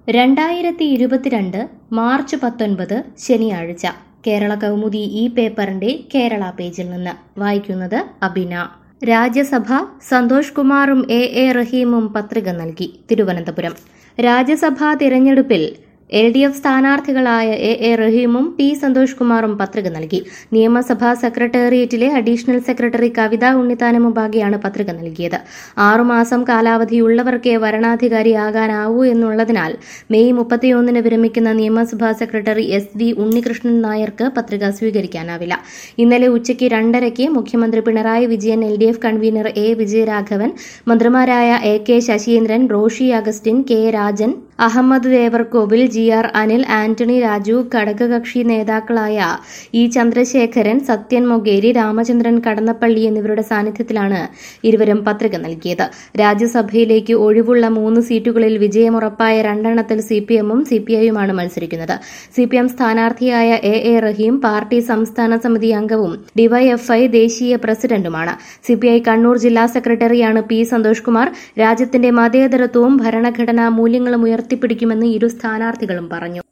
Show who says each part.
Speaker 1: രണ്ടായിരത്തി ഇരുപത്തിരണ്ട് മാർച്ച് പത്തൊൻപത് ശനിയാഴ്ച കേരള കൗമുദി ഈ പേപ്പറിന്റെ കേരള പേജിൽ നിന്ന് വായിക്കുന്നത് അബിന രാജ്യസഭ സന്തോഷ് കുമാറും എ എ റഹീമും പത്രിക നൽകി തിരുവനന്തപുരം രാജ്യസഭാ തിരഞ്ഞെടുപ്പിൽ എൽ ഡി എഫ് സ്ഥാനാർത്ഥികളായ എ എ റഹീമും പി സന്തോഷ് കുമാറും പത്രിക നൽകി നിയമസഭാ സെക്രട്ടേറിയറ്റിലെ അഡീഷണൽ സെക്രട്ടറി കവിത ഉണ്ണിത്താന മുമ്പാകെയാണ് പത്രിക നൽകിയത് ആറുമാസം കാലാവധിയുള്ളവർക്കേ വരണാധികാരിയാകാനാവൂ എന്നുള്ളതിനാൽ മെയ് മുപ്പത്തിയൊന്നിന് വിരമിക്കുന്ന നിയമസഭാ സെക്രട്ടറി എസ് വി ഉണ്ണികൃഷ്ണൻ നായർക്ക് പത്രിക സ്വീകരിക്കാനാവില്ല ഇന്നലെ ഉച്ചയ്ക്ക് രണ്ടരയ്ക്ക് മുഖ്യമന്ത്രി Pinarayi Vijayan L D F convener A Vijayaraghavan മന്ത്രിമാരായ A K Saseendran Roshy Augustine K Rajan Ahammad Devarkovil G R Anil Antony Raju ഘടകകക്ഷി നേതാക്കളായ ഇ ചന്ദ്രശേഖരൻ സത്യൻ മൊഗേരി രാമചന്ദ്രൻ കടന്നപ്പള്ളി എന്നിവരുടെ സാന്നിധ്യത്തിലാണ് ഇരുവരും പത്രിക നൽകിയത് രാജ്യസഭയിലേക്ക് ഒഴിവുള്ള മൂന്ന് സീറ്റുകളിൽ വിജയമുറപ്പായ രണ്ടെണ്ണത്തിൽ സി പി എമ്മും സി പി ഐയുമാണ് മത്സരിക്കുന്നത് സി പി എം സ്ഥാനാർത്ഥിയായ എ എ റഹീം പാർട്ടി സംസ്ഥാന സമിതി അംഗവും ഡിവൈഎഫ്ഐ ദേശീയ പ്രസിഡന്റുമാണ് സി പി ഐ കണ്ണൂർ ജില്ലാ സെക്രട്ടറിയാണ് പി സന്തോഷ് കുമാർ രാജ്യത്തിന്റെ മതേതരത്വവും ഭരണഘടനാ മൂല്യങ്ങളും ഉയർത്തിപ്പിടിക്കുമെന്ന് ഇരു സ്ഥാനാർത്ഥികളും പറഞ്ഞു